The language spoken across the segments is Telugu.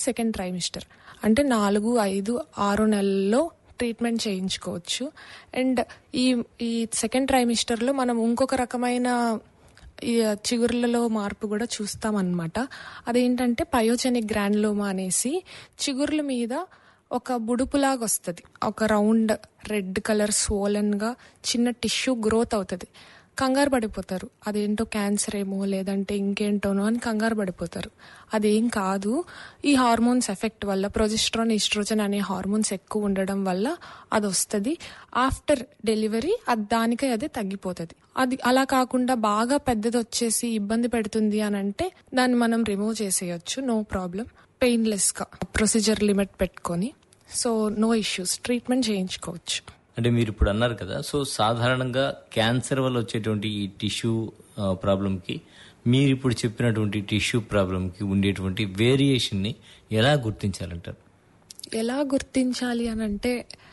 సెకండ్ ట్రైమిస్టర్ అంటే నాలుగు ఐదు ఆరు నెలల్లో ట్రీట్మెంట్ చేయించుకోవచ్చు అండ్ ఈ ఈ సెకండ్ ట్రైమిస్టర్లో మనం ఇంకొక రకమైన ఈ చిగుర్లలో మార్పు కూడా చూస్తామన్నమాట అదేంటంటే పయోజెనిక్ గ్రాండ్లోమా అనేసి చిగుర్ల మీద ఒక బుడుపులాగా వస్తుంది ఒక రౌండ్ రెడ్ కలర్ స్వోలన్గా చిన్న టిష్యూ గ్రోత్ అవుతుంది కంగారు పడిపోతారు అదేంటో క్యాన్సర్ ఏమో లేదంటే ఇంకేంటోనో అని కంగారు పడిపోతారు అదేం కాదు ఈ హార్మోన్స్ ఎఫెక్ట్ వల్ల ప్రొజెస్ట్రాన్ ఈస్ట్రోజన్ అనే హార్మోన్స్ ఎక్కువ ఉండడం వల్ల అది వస్తుంది ఆఫ్టర్ డెలివరీ అది దానికై అదే తగ్గిపోతుంది అది అలా కాకుండా బాగా పెద్దది వచ్చేసి ఇబ్బంది పెడుతుంది అని అంటే దాన్ని మనం రిమూవ్ చేసేయచ్చు నో ప్రాబ్లం పెయిన్లెస్ గా ప్రొసీజర్ లిమిట్ పెట్టుకొని సో నో ఇష్యూస్ ట్రీట్మెంట్ చేయించుకోవచ్చు అంటే మీరు ఇప్పుడు అన్నారు కదా సో సాధారణంగా క్యాన్సర్ వల్ల వచ్చేటువంటి ఈ టిష్యూ ప్రాబ్లంకి మీరు ఇప్పుడు చెప్పినటువంటి టిష్యూ ప్రాబ్లంకి ఉండేటువంటి వేరియేషన్ని ఎలా గుర్తించాలంటారు ఎలా గుర్తించాలి అని అంటే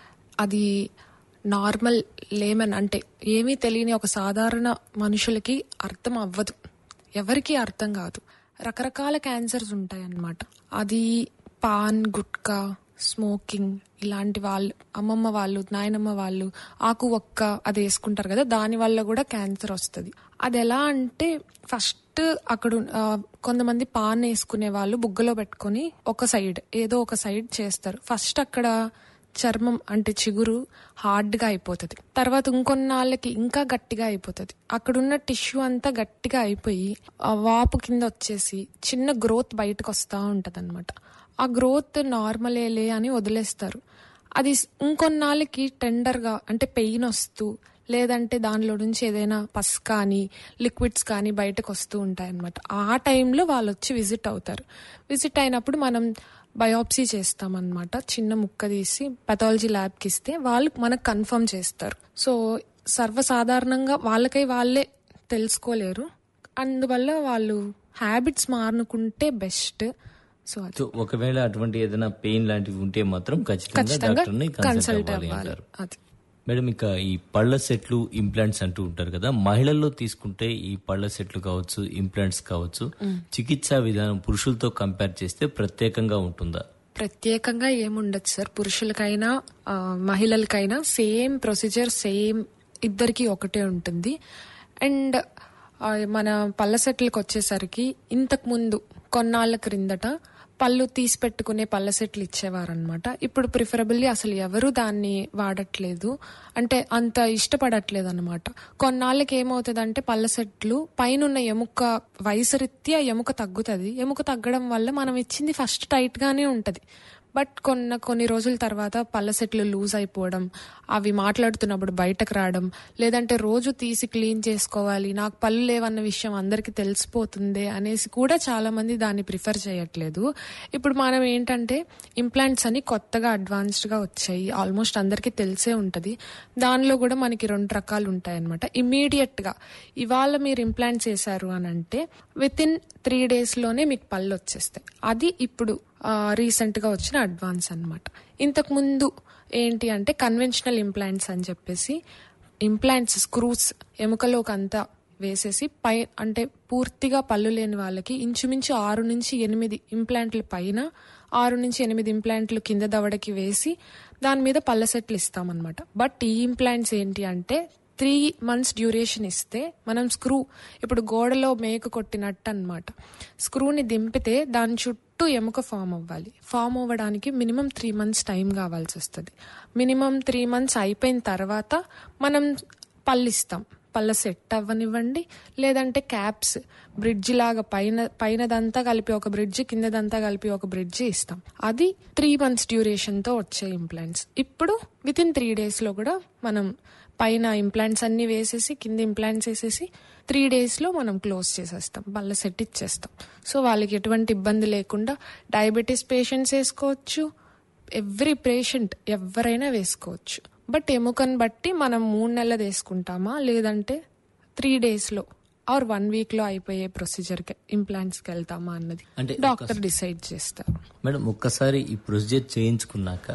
అది నార్మల్ లేమన్ అంటే ఏమీ తెలియని ఒక సాధారణ మనుషులకి అర్థం అవ్వదు ఎవరికీ అర్థం కాదు రకరకాల క్యాన్సర్స్ ఉంటాయి అన్నమాట అది పాన్ గుట్కా స్మోకింగ్ ఇలాంటి వాళ్ళు అమ్మమ్మ వాళ్ళు నాయనమ్మ వాళ్ళు ఆకు ఒక్క అది వేసుకుంటారు కదా దాని వల్ల కూడా క్యాన్సర్ వస్తుంది అది ఎలా అంటే ఫస్ట్ అక్కడ ఆ, కొంతమంది పాన్ వేసుకునే వాళ్ళు బుగ్గలో పెట్టుకొని ఒక సైడ్ ఏదో ఒక సైడ్ చేస్తారు ఫస్ట్ అక్కడ చర్మం అంటే చిగురు హార్డ్ గా అయిపోతుంది తర్వాత ఇంకొన్నాళ్ళకి ఇంకా గట్టిగా అయిపోతుంది అక్కడున్న టిష్యూ అంతా గట్టిగా అయిపోయి ఆ వాపు కింద వచ్చేసి చిన్న గ్రోత్ బయటకు వస్తా ఉంటది ఆ గ్రోత్ నార్మలేలే అని వదిలేస్తారు అది ఇంకొన్నాళ్ళకి టెండర్ గా అంటే పెయిన్ వస్తూ లేదంటే దానిలో నుంచి ఏదైనా పస్ కానీ లిక్విడ్స్ కానీ బయటకు వస్తూ ఉంటాయి అనమాట ఆ టైంలో వాళ్ళు వచ్చి విజిట్ అవుతారు విజిట్ అయినప్పుడు మనం బయోప్సీ చేస్తామన్నమాట చిన్న ముక్క తీసి పెథాలజీ ల్యాబ్కి ఇస్తే వాళ్ళు మనకు కన్ఫర్మ్ చేస్తారు సో సర్వసాధారణంగా వాళ్ళకై వాళ్ళే తెలుసుకోలేరు అందువల్ల వాళ్ళు హ్యాబిట్స్ మానుకుంటే బెస్ట్ సో అది సో ఒకవేళ అటువంటి ఏదైనా పెయిన్ లాంటివి ఉంటే మాత్రం ఖచ్చితంగా ఖచ్చితంగా డాక్టర్ని కన్సల్ట్ కన్సల్ట్ అవ్వాలి అవ్వాలి అంటారు అది మేడం ఇక ఈ పళ్ళ సెట్లు ఇంప్లాంట్స్ అంటూ ఉంటారు కదా మహిళల్లో తీసుకుంటే ఈ పళ్ళ సెట్లు కావచ్చు ఇంప్లాంట్స్ కావచ్చు చికిత్సా విధానం పురుషులతో కంపేర్ చేస్తే ప్రత్యేకంగా ఉంటుందా ప్రత్యేకంగా ఏముండదు సార్ పురుషులకైనా ఆ, మహిళలకైనా సేమ్ ప్రొసీజర్ సేమ్ ఇద్దరికి ఒకటే ఉంటుంది అండ్ ఆ, మన పళ్ళ సెట్లకు వచ్చేసరికి ఇంతకు ముందు కొన్నాళ్ళ క్రిందట పళ్ళు తీసి పెట్టుకునే పళ్ళ సెట్లు ఇచ్చేవారనమాట ఇప్పుడు ప్రిఫరబుల్లీ అసలు ఎవరు దాన్ని వాడట్లేదు అంటే అంత ఇష్టపడట్లేదు అనమాట కొన్నాళ్ళకి ఏమవుతుందంటే పళ్ళ సెట్లు పైన ఎముక వయసు రీత్యా ఎముక తగ్గుతుంది ఎముక తగ్గడం వల్ల మనం ఇచ్చింది ఫస్ట్ టైట్ గానే ఉంటది బట్ కొన్న కొన్ని రోజుల తర్వాత పళ్ళ సెట్లు లూజ్ అయిపోవడం అవి మాట్లాడుతున్నప్పుడు బయటకు రావడం లేదంటే రోజు తీసి క్లీన్ చేసుకోవాలి నాకు పళ్ళు లేవన్న విషయం అందరికీ తెలిసిపోతుంది అనేసి కూడా చాలా మంది దాన్ని ప్రిఫర్ చేయట్లేదు ఇప్పుడు మనం ఏంటంటే ఇంప్లాంట్స్ అని కొత్తగా అడ్వాన్స్డ్ గా వచ్చాయి ఆల్మోస్ట్ అందరికీ తెలిసే ఉంటది దానిలో కూడా మనకి రెండు రకాలు ఉంటాయి అనమాట ఇమీడియట్ గా ఇవాళ మీరు ఇంప్లాంట్స్ వేశారు అని అంటే విత్ ఇన్ త్రీ డేస్ లోనే మీకు పళ్ళు వచ్చేస్తాయి అది ఇప్పుడు రీసెంట్ గా వచ్చిన అడ్వాన్స్ అన్నమాట ఇంతకు ముందు ఏంటి అంటే కన్వెన్షనల్ ఇంప్లాంట్స్ అని చెప్పేసి ఇంప్లాంట్స్ స్క్రూస్ ఎముకలోకి అంతా వేసేసి పై అంటే పూర్తిగా పళ్ళు లేని వాళ్ళకి ఇంచుమించు ఆరు నుంచి ఎనిమిది ఇంప్లాంట్లు పైన ఆరు నుంచి ఎనిమిది ఇంప్లాంట్లు కింద దవడకి వేసి దాని మీద పళ్ళ సెట్లు ఇస్తామన్నమాట బట్ ఈ ఇంప్లాంట్స్ ఏంటి అంటే త్రీ మంత్స్ డ్యూరేషన్ ఇస్తే మనం స్క్రూ ఇప్పుడు గోడలో మేకు కొట్టినట్టు అనమాట స్క్రూని దింపితే దాని చుట్టూ ఎముక ఫామ్ అవ్వాలి ఫామ్ అవ్వడానికి మినిమం త్రీ మంత్స్ టైం కావాల్సి వస్తుంది మినిమం త్రీ మంత్స్ అయిపోయిన తర్వాత మనం పళ్ళిస్తాం పళ్ళ సెట్ అవ్వనివ్వండి లేదంటే క్యాప్స్ బ్రిడ్జ్ లాగా పైన పైనదంతా కలిపి ఒక బ్రిడ్జ్ కిందదంతా కలిపి ఒక బ్రిడ్జ్ ఇస్తాం అది త్రీ మంత్స్ డ్యూరేషన్ తో వచ్చే ఇంప్లాంట్స్ ఇప్పుడు విత్ ఇన్ త్రీ డేస్ లో కూడా మనం పైన ఇంప్లాంట్స్ అన్ని వేసేసి కింద ఇంప్లాంట్స్ వేసేసి త్రీ డేస్ లో మనం క్లోజ్ చేసేస్తాం వాళ్ళ సెట్ ఇచ్చేస్తాం సో వాళ్ళకి ఎటువంటి ఇబ్బంది లేకుండా డయాబెటీస్ పేషెంట్స్ వేసుకోవచ్చు ఎవ్రీ పేషెంట్ ఎవరైనా వేసుకోవచ్చు బట్ ఎముకను బట్టి మనం మూడు నెలలు వేసుకుంటామా లేదంటే త్రీ డేస్ లో ఆర్ వన్ వీక్ లో అయిపోయే ప్రొసీజర్ ఇంప్లాంట్స్ కి వెళ్తామా అన్నది అంటే డాక్టర్ డిసైడ్ చేస్తారు మేడం ఒక్కసారి ఈ ప్రొసీజర్ చేయించుకున్నాక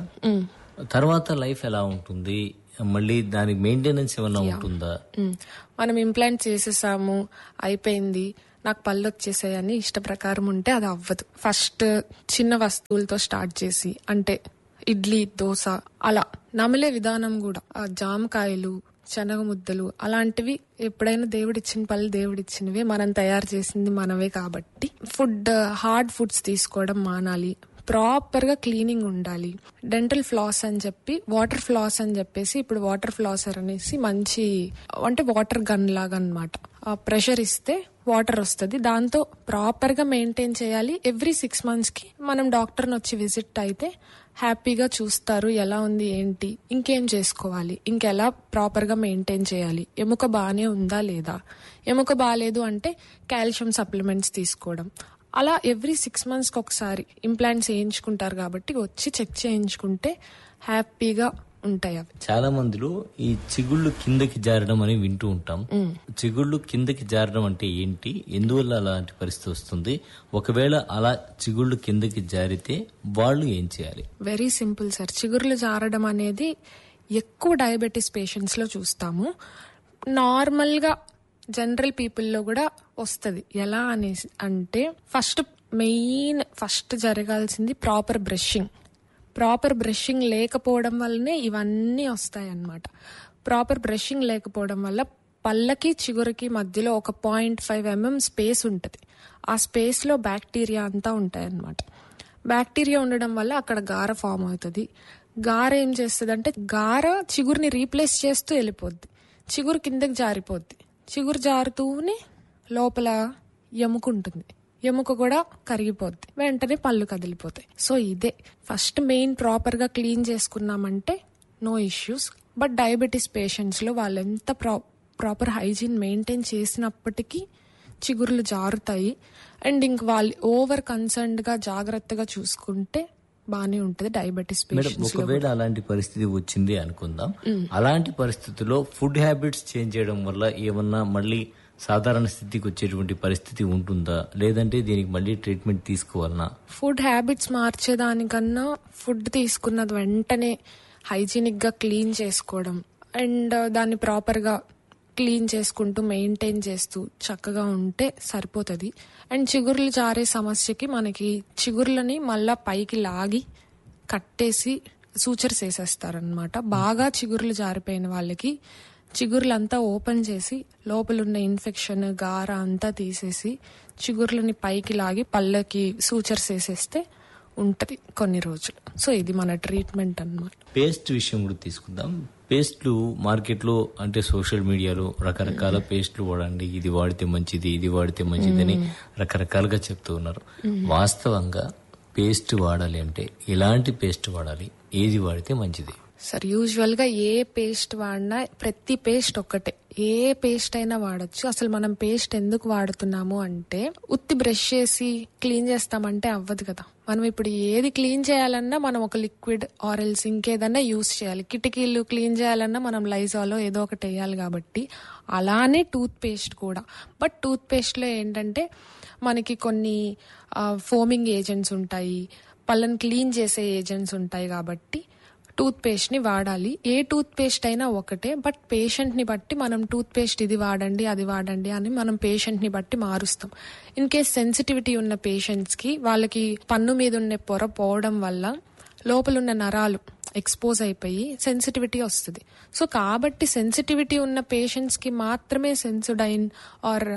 తర్వాత లైఫ్ ఎలా ఉంటుంది మళ్ళీ దానికి మెయింటెనెన్స్ ఏమైనా ఉంటుందా మ్మ్. మనం ఇంప్లాంట్ చేసేసాము అయిపోయింది నాకు పళ్ళు వచ్చేసాయని ఇష్ట ప్రకారం ఉంటే అది అవ్వదు ఫస్ట్ చిన్న వస్తువులతో స్టార్ట్ చేసి అంటే ఇడ్లీ దోశ అలా నమిలే విధానం కూడా ఆ జామకాయలు శనగ ముద్దలు అలాంటివి ఎప్పుడైనా దేవుడిచ్చిన పళ్ళు దేవుడిచ్చినవే మనం తయారు చేసింది మనవే కాబట్టి ఫుడ్ హార్డ్ ఫుడ్స్ తీసుకోవడం మానాలి ప్రాపర్ గా క్లీనింగ్ ఉండాలి డెంటల్ ఫ్లాస్ అని చెప్పి వాటర్ ఫ్లాస్ అని చెప్పేసి ఇప్పుడు వాటర్ ఫ్లాసర్ అనేసి మంచి అంటే వాటర్ గన్ లాగా అనమాట ప్రెషర్ ఇస్తే వాటర్ వస్తుంది దాంతో ప్రాపర్ గా మెయింటైన్ చేయాలి ఎవ్రీ సిక్స్ మంత్స్ కి మనం డాక్టర్ని వచ్చి విజిట్ అయితే హ్యాపీగా చూస్తారు ఎలా ఉంది ఏంటి ఇంకేం చేసుకోవాలి ఇంకెలా ప్రాపర్ గా మెయింటైన్ చేయాలి ఎముక బాగానే ఉందా లేదా ఎముక బాగాలేదు అంటే కాల్షియం సప్లిమెంట్స్ తీసుకోవడం అలా ఎవ్రీ సిక్స్ మంత్స్కి ఒకసారి ఇంప్లాంట్స్ వేయించుకుంటారు కాబట్టి వచ్చి చెక్ చేయించుకుంటే హ్యాపీగా ఉంటాయి అవి చాలా మందిలో ఈ చిగుళ్ళు కిందకి జారడం అని వింటూ ఉంటాం చిగుళ్ళు కిందకి జారడం అంటే ఏంటి ఎందువల్ల అలాంటి పరిస్థితి వస్తుంది ఒకవేళ అలా చిగుళ్ళు కిందకి జారితే వాళ్ళు ఏం చేయాలి వెరీ సింపుల్ సార్ చిగుర్లు జారడం అనేది ఎక్కువ డయాబెటీస్ పేషెంట్స్ లో చూస్తాము నార్మల్ గా జనరల్ పీపుల్లో కూడా వస్తుంది ఎలా అనేసి అంటే ఫస్ట్ మెయిన్ ఫస్ట్ జరగాల్సింది ప్రాపర్ బ్రషింగ్ ప్రాపర్ బ్రషింగ్ లేకపోవడం వల్లనే ఇవన్నీ వస్తాయి అన్నమాట ప్రాపర్ బ్రషింగ్ లేకపోవడం వల్ల పళ్ళకి చిగురికి మధ్యలో ఒక పాయింట్ ఫైవ్ ఎంఎం స్పేస్ ఉంటుంది ఆ స్పేస్ లో బ్యాక్టీరియా అంతా ఉంటాయి అన్నమాట బ్యాక్టీరియా ఉండడం వల్ల అక్కడ గార ఫామ్ అవుతుంది గార ఏం చేస్తుంది అంటే గార చిగురిని రీప్లేస్ చేస్తూ వెళ్ళిపోద్ది చిగురు కిందకి జారిపోద్ది చిగురు జారుతూనే లోపల ఎముక ఉంటుంది ఎముక కూడా కరిగిపోద్ది వెంటనే పళ్ళు కదిలిపోతాయి సో ఇదే ఫస్ట్ మెయిన్ ప్రాపర్ గా క్లీన్ చేసుకున్నామంటే no issues but diabetes patients లో వాళ్ళు ఎంత ప్రా ప్రాపర్ హైజీన్ మెయింటైన్ చేసినప్పటికీ చిగుర్లు జారుతాయి అండ్ ఇంక వాళ్ళు ఓవర్ కన్సర్న్డ్ గా జాగ్రత్తగా చూసుకుంటే బానే ఉంటది డయాబెటీస్ మేడం పేషెంట్స్ లో ఒకవేళ అలాంటి పరిస్థితి వచ్చింది అనుకుందాం అలాంటి పరిస్థితుల్లో ఫుడ్ హ్యాబిట్స్ చేంజ్ చేయడం వల్ల ఏమన్నా మళ్ళీ సాధారణ స్థితికి వచ్చేటువంటి పరిస్థితి ఉంటుందా లేదంటే దీనికి మళ్ళీ ట్రీట్మెంట్ తీసుకోవాలనా ఫుడ్ హ్యాబిట్స్ మార్చేదానికన్నా ఫుడ్ తీసుకున్నది వెంటనే హైజీనిక్ గా క్లీన్ చేసుకోవడం అండ్ దాన్ని ప్రాపర్ గా క్లీన్ చేసుకుంటూ మెయింటైన్ చేస్తూ చక్కగా ఉంటే సరిపోతుంది అండ్ చిగుర్లు జారే సమస్యకి మనకి చిగుర్లని మళ్ళా పైకి లాగి కట్టేసి సూచర్స్ వేసేస్తారనమాట బాగా చిగుర్లు జారిపోయిన వాళ్ళకి చిగుర్లంతా ఓపెన్ చేసి లోపలున్న ఇన్ఫెక్షన్ గార అంతా తీసేసి చిగుర్లని పైకి లాగి పళ్ళకి సూచర్స్ వేసేస్తే ఉంటది కొన్ని రోజులు సో ఇది మన ట్రీట్మెంట్ అన్నమాట పేస్ట్ విషయం కూడా తీసుకుందాం పేస్ట్లు మార్కెట్లో అంటే సోషల్ మీడియాలో రకరకాల పేస్ట్లు వాడండి ఇది వాడితే మంచిది ఇది వాడితే మంచిది అని రకరకాలుగా చెప్తూ ఉన్నారు వాస్తవంగా పేస్ట్ వాడాలి అంటే ఎలాంటి పేస్ట్ వాడాలి ఏది వాడితే మంచిది సార్ యూజువల్ గా ఏ పేస్ట్ వాడినా ప్రతి పేస్ట్ ఒక్కటే ఏ పేస్ట్ అయినా వాడొచ్చు అసలు మనం పేస్ట్ ఎందుకు వాడుతున్నాము అంటే ఉత్తి బ్రష్ చేసి క్లీన్ చేస్తామంటే అవ్వదు కదా మనం ఇప్పుడు ఏది క్లీన్ చేయాలన్నా మనం ఒక లిక్విడ్ ఆరెల్స్ ఇంకేదన్నా యూస్ చేయాలి కిటికీలు క్లీన్ చేయాలన్నా మనం లైజాలో ఏదో ఒకటి వేయాలి కాబట్టి అలానే టూత్ పేస్ట్ కూడా బట్ టూత్ పేస్ట్ లో ఏంటంటే మనకి కొన్ని ఫోమింగ్ ఏజెంట్స్ ఉంటాయి పళ్ళని క్లీన్ చేసే ఏజెంట్స్ ఉంటాయి కాబట్టి టూత్ పేస్ట్ ని వాడాలి ఏ టూత్ పేస్ట్ అయినా ఒకటే బట్ పేషెంట్ ని బట్టి మనం టూత్ పేస్ట్ ఇది వాడండి అది వాడండి అని మనం పేషెంట్ ని బట్టి మారుస్తాం ఇన్ కేస్ సెన్సిటివిటీ ఉన్న పేషెంట్స్ కి వాళ్ళకి పన్ను మీద ఉన్న పొర పోవడం వల్ల లోపల ఉన్న నరాలు ఎక్స్పోజ్ అయిపోయి సెన్సిటివిటీ వస్తుంది సో కాబట్టి సెన్సిటివిటీ ఉన్న పేషెంట్స్ కి మాత్రమే Sensodyne or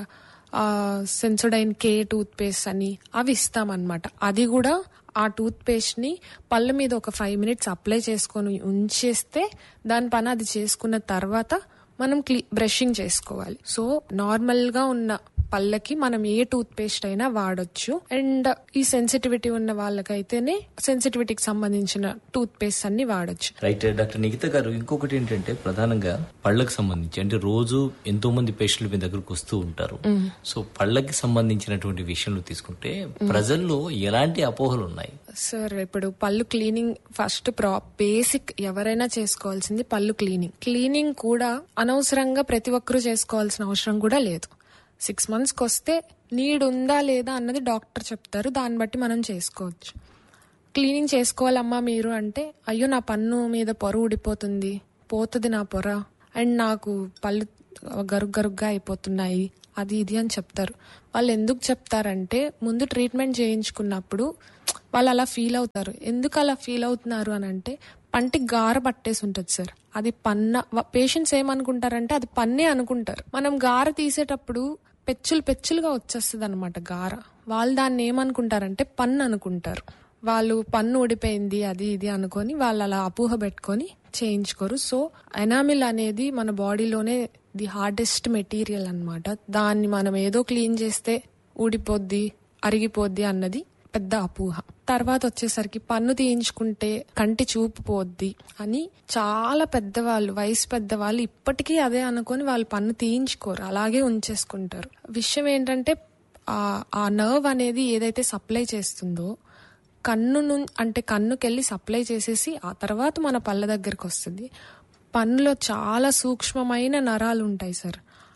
Sensodyne K toothpaste అని అవి ఇస్తామన్నమాట అది కూడా ఆ టూత్ పేస్ట్ ని పళ్ళ మీద ఒక ఫైవ్ మినిట్స్ అప్లై చేసుకొని ఉంచేస్తే దాని పని అది చేసుకున్న తర్వాత మనం క్లీ బ్రషింగ్ చేసుకోవాలి సో నార్మల్ గా ఉన్న పళ్ళకి మనం ఏ టూత్ పేస్ట్ అయినా వాడొచ్చు అండ్ ఈ సెన్సిటివిటీ ఉన్న వాళ్ళకైతేనే సెన్సిటివిటీకి సంబంధించిన టూత్ పేస్ట్ అన్ని వాడొచ్చు రైట్ డాక్టర్ నిఖిత గారు ఇంకొకటి ఏంటంటే ప్రధానంగా పళ్ళకి సంబంధించి అంటే రోజు ఎంతో మంది పేషెంట్లు మీ దగ్గరకు వస్తూ ఉంటారు సో పళ్ళకి సంబంధించినటువంటి విషయంలో తీసుకుంటే ప్రజల్లో ఎలాంటి అపోహలు ఉన్నాయి సార్ ఇప్పుడు పళ్ళు క్లీనింగ్ ఫస్ట్ ప్రా బేసిక్ ఎవరైనా చేసుకోవాల్సింది పళ్ళు క్లీనింగ్ క్లీనింగ్ కూడా అనవసరంగా ప్రతి ఒక్కరూ చేసుకోవాల్సిన అవసరం కూడా లేదు సిక్స్ మంత్స్కి వస్తే నీడ్ ఉందా లేదా అన్నది డాక్టర్ చెప్తారు దాన్ని బట్టి మనం చేసుకోవచ్చు క్లీనింగ్ చేసుకోవాలమ్మా మీరు అంటే అయ్యో నా పన్ను మీద పొర ఊడిపోతుంది పోతుంది నా పొర అండ్ నాకు పళ్ళు గరుగ్ గరుగ్గా అయిపోతున్నాయి అది ఇది అని చెప్తారు వాళ్ళు ఎందుకు చెప్తారంటే ముందు ట్రీట్మెంట్ చేయించుకున్నప్పుడు వాళ్ళు అలా ఫీల్ అవుతారు ఎందుకు అలా ఫీల్ అవుతున్నారు అని అంటే పంటికి గార పట్టేసి ఉంటుంది సార్ అది పన్న పేషెంట్స్ ఏమనుకుంటారంటే అది పన్నే అనుకుంటారు మనం గార తీసేటప్పుడు పెచ్చులు పెచ్చులుగా వచ్చేస్తుంది అనమాట గార వాళ్ళు దాన్ని ఏమనుకుంటారంటే పన్ను అనుకుంటారు వాళ్ళు పన్ను ఊడిపోయింది అది ఇది అనుకొని వాళ్ళు అలా అపోహ పెట్టుకొని చేయించుకోరు సో ఎనామిల్ అనేది మన బాడీలోనే ది హార్డెస్ట్ మెటీరియల్ అన్నమాట దాన్ని మనం ఏదో క్లీన్ చేస్తే ఊడిపోద్ది అరిగిపోద్ది అన్నది పెద్ద అపోహ తర్వాత వచ్చేసరికి పన్ను తీయించుకుంటే కంటి చూపు పోద్ది అని చాలా పెద్దవాళ్ళు వయసు పెద్దవాళ్ళు ఇప్పటికీ అదే అనుకొని వాళ్ళు పన్ను తీయించుకోరు అలాగే ఉంచేసుకుంటారు విషయం ఏంటంటే ఆ- ఆ నర్వ్ అనేది ఏదైతే సప్లై చేస్తుందో కన్ను ను- అంటే కన్నుకెళ్ళి సప్లై చేసేసి ఆ తర్వాత మన పళ్ళ దగ్గరికి వస్తుంది పన్నులో చాలా సూక్ష్మమైన నరాలు ఉంటాయి సార్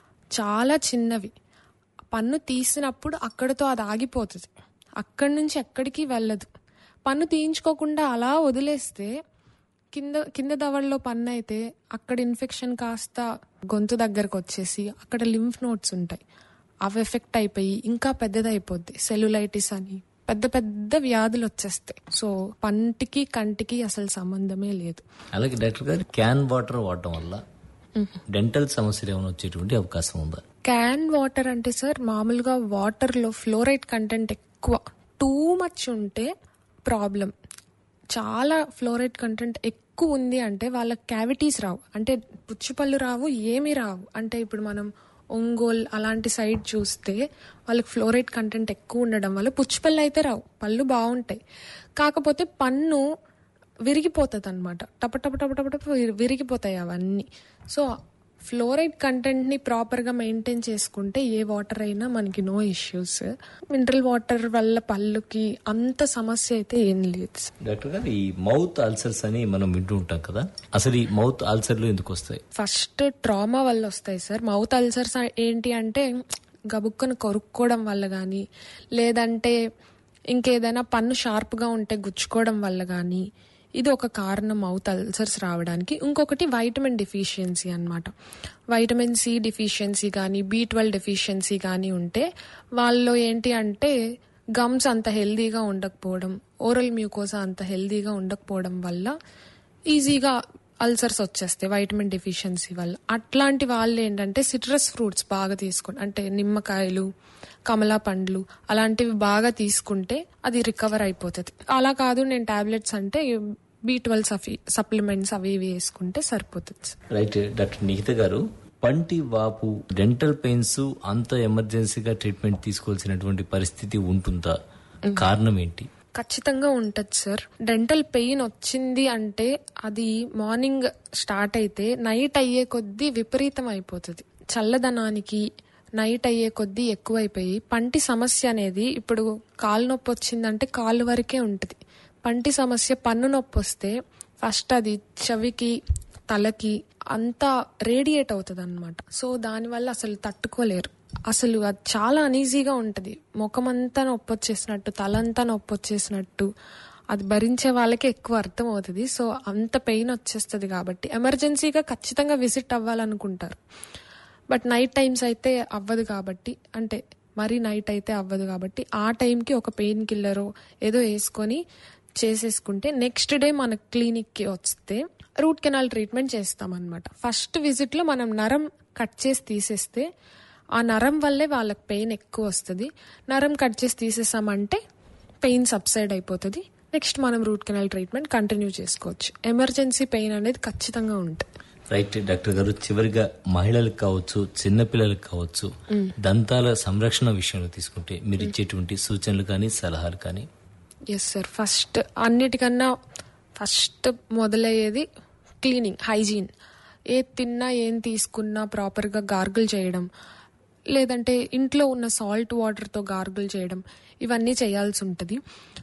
చాలా చిన్నవి పన్ను తీసినప్పుడు అక్కడితో అది ఆగిపోతుంది అక్కడి నుంచి ఎక్కడికి వెళ్ళదు పన్ను తీయించుకోకుండా అలా వదిలేస్తే కింద కింద దవడలో పన్ను అయితే అక్కడ ఇన్ఫెక్షన్ కాస్త గొంతు దగ్గరకు వచ్చేసి అక్కడ లింఫ్ నోట్స్ ఉంటాయి అవి ఎఫెక్ట్ అయిపోయి ఇంకా పెద్దదైపోద్ది సెల్యులైటిస్ అని పెద్ద పెద్ద వ్యాధులు వచ్చేస్తాయి సో పంటికి కంటికి అసలు సంబంధమే లేదు అలాగే డాక్టర్ గారు క్యాన్ వాటర్ వాడటం వల్ల డెంటల్ సమస్యలు ఏమైనా వచ్చేటువంటి అవకాశం ఉందా క్యాన్ వాటర్ అంటే సార్ మామూలుగా వాటర్లో ఫ్లోరైడ్ కంటెంట్ ఎక్కువ టూ మచ్ ఉంటే ప్రాబ్లం చాలా ఫ్లోరైడ్ కంటెంట్ ఎక్కువ ఉంది అంటే వాళ్ళకి క్యావిటీస్ రావు అంటే పుచ్చిపళ్ళు రావు ఏమీ రావు అంటే ఇప్పుడు మనం ఒంగోల్ అలాంటి సైడ్ చూస్తే వాళ్ళకి ఫ్లోరైడ్ కంటెంట్ ఎక్కువ ఉండడం వల్ల పుచ్చిపళ్ళు అయితే రావు పళ్ళు బాగుంటాయి కాకపోతే పన్ను విరిగిపోతుంది అనమాట టప టప టప టప టప విరి- విరిగిపోతాయి అవన్నీ సో ఫ్లోరైడ్ కంటెంట్ ని ప్రాపర్ గా మెయింటైన్ చేసుకుంటే ఏ వాటర్ అయినా మనకి నో ఇష్యూస్ మినరల్ వాటర్ వల్ల పళ్ళుకి అంత సమస్య అయితే ఏం లేదు డాక్టర్ గారు ఈ మౌత్ అల్సర్స్ అని మనం వింటూ ఉంటాం కదా అసలు ఈ మౌత్ అల్సర్లు ఎందుకు వస్తాయి ఫస్ట్ ట్రామా వల్ల వస్తాయి సార్ మౌత్ అల్సర్స్ ఏంటి అంటే గబుక్కను కొరుక్కోవడం వల్ల కానీ లేదంటే ఇంకేదైనా పన్ను షార్ప్గా ఉంటే గుచ్చుకోవడం వల్ల కానీ ఇది ఒక కారణం మౌత్ అల్సర్స్ రావడానికి ఇంకొకటి వైటమిన్ డిఫిషియన్సీ అన్నమాట వైటమిన్ సి డిఫిషియన్సీ కానీ బి ట్వెల్వ్ డెఫిషియన్సీ కానీ ఉంటే వాళ్ళలో ఏంటి అంటే గమ్స్ అంత హెల్దీగా ఉండకపోవడం ఓరల్ మ్యూకోసా అంత హెల్దీగా ఉండకపోవడం వల్ల ఈజీగా అల్సర్స్ వచ్చేస్తాయి వైటమిన్ డెఫిషియన్సీ వల్ల అట్లాంటి వాళ్ళు ఏంటంటే సిట్రస్ ఫ్రూట్స్ బాగా తీసుకోండి అంటే నిమ్మకాయలు కమలా పండ్లు అలాంటివి బాగా తీసుకుంటే అది రికవర్ అయిపోతుంది అలా కాదు నేను టాబ్లెట్స్ అంటే బి ట్వెల్వ్ సప్లిమెంట్స్ అవి ఇవి వేసుకుంటే సరిపోతుంది రైట్ డాక్టర్ నిఖిత గారు పంటి వాపు డెంటల్ పెయిన్స్ అంత ఎమర్జెన్సీగా ట్రీట్మెంట్ తీసుకోవాల్సినటువంటి పరిస్థితి ఉంటుందా కారణం ఏంటి ఖచ్చితంగా ఉంటుంది సార్ డెంటల్ పెయిన్ వచ్చింది అంటే అది మార్నింగ్ స్టార్ట్ అయితే నైట్ అయ్యే కొద్దీ విపరీతం అయిపోతుంది చల్లదనానికి నైట్ అయ్యే కొద్దీ ఎక్కువైపోయి పంటి సమస్య అనేది ఇప్పుడు కాలు నొప్పి వచ్చిందంటే కాలు వరకే ఉంటుంది పంటి సమస్య పన్ను నొప్పి వస్తే ఫస్ట్ అది చెవికి తలకి అంతా రేడియేట్ అవుతుంది అనమాట సో దానివల్ల అసలు తట్టుకోలేరు అసలు అది చాలా అనీజీగా ఉంటుంది ముఖమంతా నొప్పి వచ్చేసినట్టు తలంతా నొప్పి వచ్చేసినట్టు అది భరించే వాళ్ళకి ఎక్కువ అర్థం అవుతుంది సో అంత పెయిన్ వచ్చేస్తుంది కాబట్టి ఎమర్జెన్సీగా ఖచ్చితంగా విజిట్ అవ్వాలనుకుంటారు బట్ నైట్ టైమ్స్ అయితే అవ్వదు కాబట్టి అంటే మరీ నైట్ అయితే అవ్వదు కాబట్టి ఆ టైంకి ఒక పెయిన్ కిల్లరో ఏదో వేసుకొని చేసేసుకుంటే నెక్స్ట్ డే మన క్లినిక్కి వస్తే రూట్ కెనాల్ ట్రీట్మెంట్ చేస్తామన్నమాట ఫస్ట్ విజిట్లో మనం నరం కట్ చేసి తీసేస్తే ఆ నరం వల్లే వాళ్ళకి పెయిన్ ఎక్కువ వస్తుంది నరం కట్ చేసి తీసేసామంటే పెయిన్ సబ్సైడ్ అయిపోతుంది నెక్స్ట్ మనం రూట్ కెనాల్ ట్రీట్మెంట్ కంటిన్యూ చేసుకోవచ్చు ఎమర్జెన్సీ పెయిన్ అనేది ఖచ్చితంగా ఉంటుంది రైట్ డాక్టర్ గారు చివరిగా మహిళలకు కావచ్చు చిన్నపిల్లలకు కావచ్చు దంతాల సంరక్షణ విషయంలో తీసుకుంటే మీరు ఇచ్చేటువంటి సూచనలు కానీ సలహాలు కానీ ఎస్ సార్ ఫస్ట్ అన్నిటికన్నా ఫస్ట్ మొదలయ్యేది క్లీనింగ్ హైజీన్ ఏ తిన్నా ఏం తీసుకున్నా ప్రాపర్గా గార్గుల్ చేయడం లేదంటే ఇంట్లో ఉన్న సాల్ట్ వాటర్తో గార్గుల్ చేయడం ఇవన్నీ చేయాల్సి ఉంటుంది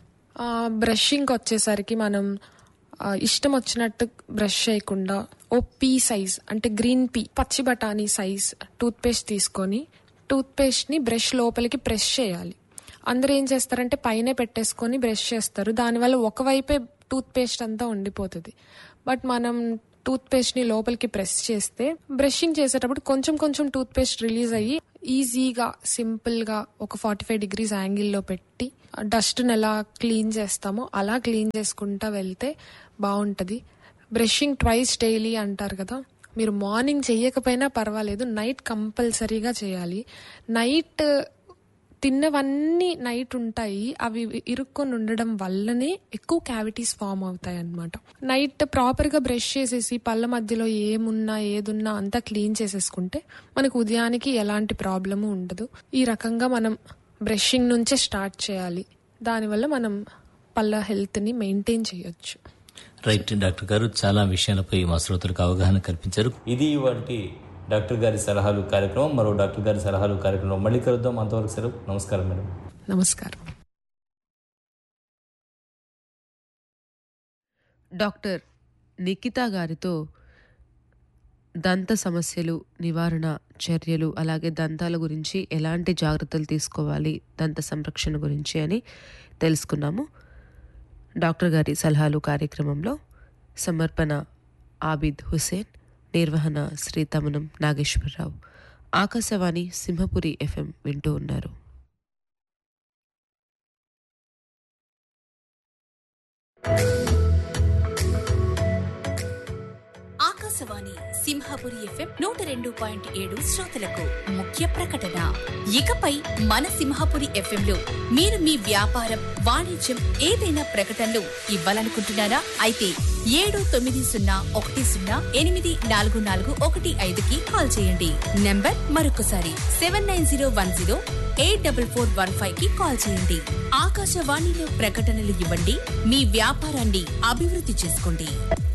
బ్రషింగ్కి వచ్చేసరికి మనం ఆ, ఇష్టం వచ్చినట్టు బ్రష్ చేయకుండా ఓ పీ సైజ్ అంటే గ్రీన్ పీ పచ్చి బఠానీ సైజ్ టూత్ పేస్ట్ తీసుకొని టూత్ పేస్ట్ని బ్రష్ లోపలికి ప్రెస్ చేయాలి అందరూ ఏం చేస్తారంటే పైనే పెట్టేసుకొని బ్రష్ చేస్తారు దానివల్ల ఒకవైపే టూత్ పేస్ట్ అంతా ఉండిపోతుంది బట్ మనం టూత్ పేస్ట్ ని లోపలికి ప్రెస్ చేస్తే బ్రషింగ్ చేసేటప్పుడు కొంచెం కొంచెం టూత్ పేస్ట్ రిలీజ్ అయ్యి ఈజీగా సింపుల్ గా ఒక ఫార్టీ ఫైవ్ డిగ్రీస్ యాంగిల్లో పెట్టి డస్ట్ ఎలా క్లీన్ చేస్తామో అలా క్లీన్ చేసుకుంటా వెళ్తే బాగుంటది బ్రషింగ్ ట్వైస్ డైలీ అంటారు కదా మీరు మార్నింగ్ చెయ్యకపోయినా పర్వాలేదు నైట్ కంపల్సరీగా చేయాలి నైట్ తిన్నవన్నీ నైట్ ఉంటాయి అవి ఇరుక్కొని ఉండడం వల్లనే ఎక్కువ క్యావిటీస్ ఫామ్ అవుతాయి అన్నమాట నైట్ ప్రాపర్ గా బ్రష్ చేసేసి పళ్ళ మధ్యలో ఏమున్నా ఏదున్నా అంతా క్లీన్ చేసేసుకుంటే మనకు ఉదయానికి ఎలాంటి ప్రాబ్లము ఉండదు ఈ రకంగా మనం బ్రషింగ్ నుంచే స్టార్ట్ చేయాలి దానివల్ల మనం పళ్ళ హెల్త్ ని మెయింటైన్ చేయొచ్చు రైట్ డాక్టర్ గారు చాలా విషయాలపై మా శ్రోతలకు అవగాహన కల్పించారు ఇది వాటి డాక్టర్ గారి సలహాలు కార్యక్రమం మరో డాక్టర్ గారి సలహాలు కార్యక్రమం మళ్ళీ కలుద్దాం అంతవరకు సెలవు నమస్కారం మేడం నమస్కారం డాక్టర్ నిఖితా గారితో దంత సమస్యలు నివారణ చర్యలు అలాగే దంతాల గురించి ఎలాంటి జాగ్రత్తలు తీసుకోవాలి దంత సంరక్షణ గురించి అని తెలుసుకున్నాము డాక్టర్ గారి సలహాలు కార్యక్రమంలో సమర్పణ ఆబిద్ హుసేన్ నిర్వహణ శ్రీ తమనం నాగేశ్వరరావు ఆకాశవాణి సింహపురి ఎఫ్ఎం వింటూ ఉన్నారు ఆకాశవాణి సింహాపురి ఎఫ్ఎం నూట రెండు పాయింట్ ఏడు శ్రోతలకు ముఖ్య ప్రకటన ఇకపై మన సింహాపురి ఎఫ్ఎం లో మీరు మీ వ్యాపారం వాణిజ్యం ఏదైనా ప్రకటనలు ఇవ్వాలనుకుంటున్నారా అయితే ఏడు తొమ్మిది సున్నా ఒకటి సున్నా ఎనిమిది నాలుగు నాలుగు ఒకటి ఐదుకి కాల్ చేయండి నంబర్ మరొకసారి seven nine zero one zero eight double four one five కి కాల్ చేయండి ఆకాశవాణిలో ప్రకటనలు ఇవ్వండి మీ వ్యాపారాన్ని అభివృద్ధి చేసుకోండి